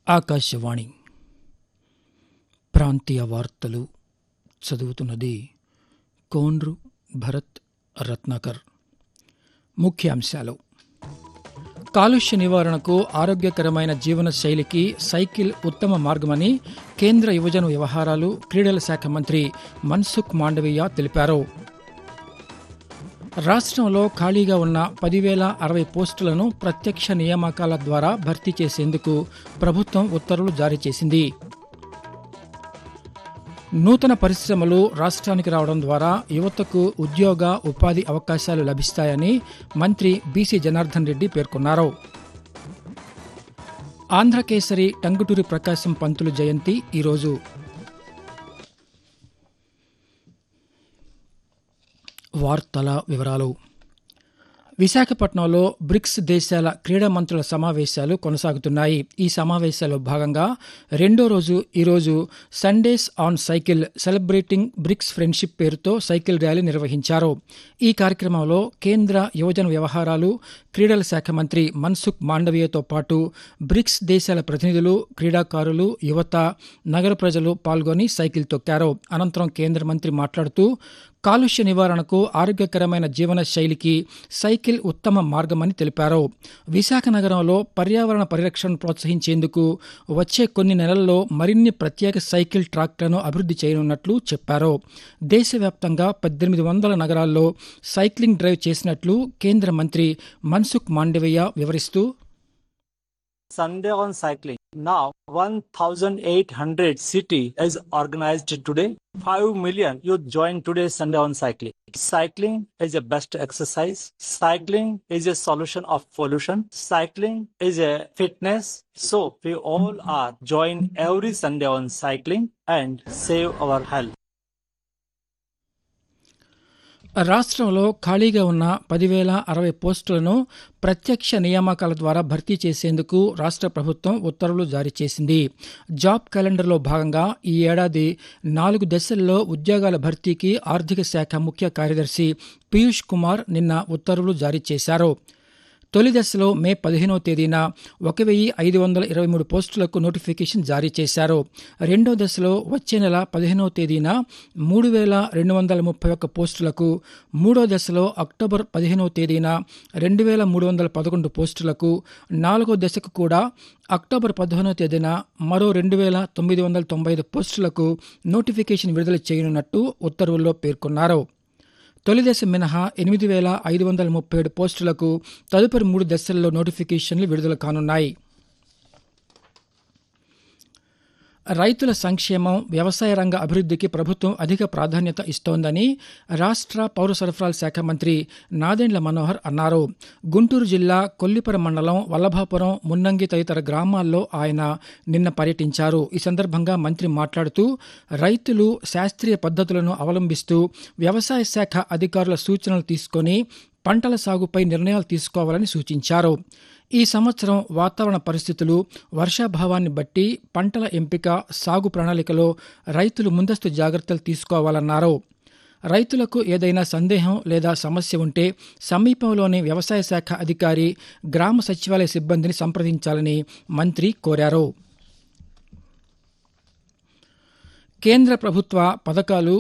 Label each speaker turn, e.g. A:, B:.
A: ఆకాశవాణి ప్రాంతీయ వార్తలు చదువుతున్నది కోండ్రు భరత్ రత్నాకర్ ముఖ్యాంశాలు కాలుష్య నివారణకు ఆరోగ్యకరమైన జీవన శైలికి సైకిల్ ఉత్తమ మార్గమని కేంద్ర యువజన వ్యవహారాలు క్రీడల శాఖ మంత్రి మన్సుఖ్ మాండవీయ తెలిపారు రాష్ట్రంలో ఖాళీగా ఉన్న పదివేల అరవై పోస్టులను ప్రత్యక్ష నియామకాల ద్వారా భర్తీ చేసేందుకు ప్రభుత్వం ఉత్తర్వులు జారీ చేసింది నూతన పరిశ్రమలు రాష్ట్రానికి రావడం ద్వారా యువతకు ఉద్యోగ ఉపాధి అవకాశాలు లభిస్తాయని మంత్రి బీసీ జనార్దన్ రెడ్డి పేర్కొన్నారు ఆంధ్రకేసరి టంగుటూరి ప్రకాశం పంతులు జయంతి ఈరోజు వార్తల వివరాలు విశాఖపట్నంలో బ్రిక్స్ దేశాల క్రీడా మంత్రుల సమావేశాలు కొనసాగుతున్నాయి ఈ సమావేశాల్లో భాగంగా రెండో రోజు ఈరోజు Sundays on cycle celebrating BRICS friendship పేరుతో సైకిల్ ర్యాలీ నిర్వహించారు ఈ కార్యక్రమంలో కేంద్ర యువజన వ్యవహారాలు క్రీడల శాఖ మంత్రి మన్సుఖ్ మాండవీయతో పాటు బ్రిక్స్ దేశాల ప్రతినిధులు క్రీడాకారులు యువత నగర ప్రజలు పాల్గొని సైకిల్ తొక్కారు అనంతరం కేంద్ర మంత్రి మాట్లాడుతూ కాలుష్య నివారణకు ఆరోగ్యకరమైన జీవన శైలికి సైకిల్ ఉత్తమ మార్గమని తెలిపారు విశాఖ నగరంలో పర్యావరణ పరిరక్షణను ప్రోత్సహించేందుకు వచ్చే కొన్ని నెలల్లో మరిన్ని ప్రత్యేక సైకిల్ ట్రాక్లను అభివృద్ధి చేయనున్నట్లు చెప్పారు దేశవ్యాప్తంగా పద్దెనిమిది వందల నగరాల్లో సైక్లింగ్ డ్రైవ్ చేసినట్లు కేంద్ర మంత్రి మన్సుఖ్ మాండవీయ వివరిస్తూ
B: Sunday on cycling. Now 1,800 city is organized today. 5 million youth join today Sunday on cycling. Cycling is a best exercise. Cycling is a solution of pollution. Cycling is a fitness. So we all are join every Sunday on cycling and save our health.
A: రాష్ట్రంలో ఖాళీగా ఉన్న పదివేల అరవై పోస్టులను ప్రత్యక్ష నియామకాల ద్వారా భర్తీ చేసేందుకు రాష్ట్ర ప్రభుత్వం ఉత్తర్వులు జారీ చేసింది జాబ్ క్యాలెండర్లో భాగంగా ఈ ఏడాది నాలుగు దశల్లో ఉద్యోగాల భర్తీకి ఆర్థిక శాఖ ముఖ్య కార్యదర్శి పీయూష్ కుమార్ నిన్న ఉత్తర్వులు జారీ చేశారు తొలి దశలో మే పదిహేనో తేదీన ఒక వెయ్యి ఐదు వందల ఇరవై మూడు పోస్టులకు నోటిఫికేషన్ జారీ చేశారు రెండో దశలో వచ్చే నెల పదిహేనో తేదీన మూడు వేల రెండు వందల ముప్పై ఒక్క పోస్టులకు మూడో దశలో అక్టోబర్ పదిహేనో తేదీన రెండు వేల మూడు వందల పదకొండు పోస్టులకు నాలుగో దశకు కూడా అక్టోబర్ పదిహేనో తేదీన మరో రెండు వేల తొమ్మిది వందల తొంభై ఐదు పోస్టులకు నోటిఫికేషన్ విడుదల చేయనున్నట్టు ఉత్తర్వుల్లో పేర్కొన్నారు తొలి దశ మినహా ఎనిమిది వేల ఐదు వందల ముప్పై ఏడు పోస్టులకు తదుపరి మూడు దశల్లో నోటిఫికేషన్లు విడుదల కానున్నాయి రైతుల సంక్షేమం వ్యవసాయ రంగ అభివృద్ధికి ప్రభుత్వం అధిక ప్రాధాన్యత ఇస్తోందని రాష్ట్ర పౌర సరఫరాల శాఖ మంత్రి నాదెండ్ల మనోహర్ అన్నారు గుంటూరు జిల్లా కొల్లిపర మండలం వల్లభాపురం మున్నంగి తదితర గ్రామాల్లో ఆయన నిన్న పర్యటించారు ఈ సందర్భంగా మంత్రి మాట్లాడుతూ రైతులు శాస్త్రీయ పద్ధతులను అవలంబిస్తూ వ్యవసాయ శాఖ అధికారుల సూచనలు తీసుకొని పంటల సాగుపై నిర్ణయాలు తీసుకోవాలని సూచించారు ఈ సంవత్సరం వాతావరణ పరిస్థితులు వర్షాభావాన్ని బట్టి పంటల ఎంపిక సాగు ప్రణాళికలో రైతులు ముందస్తు జాగ్రత్తలు తీసుకోవాలన్నారు రైతులకు ఏదైనా సందేహం లేదా సమస్య ఉంటే సమీపంలోని వ్యవసాయ శాఖ అధికారి గ్రామ సచివాలయ సిబ్బందిని సంప్రదించాలని మంత్రి కోరారు కేంద్ర ప్రభుత్వ పథకాలు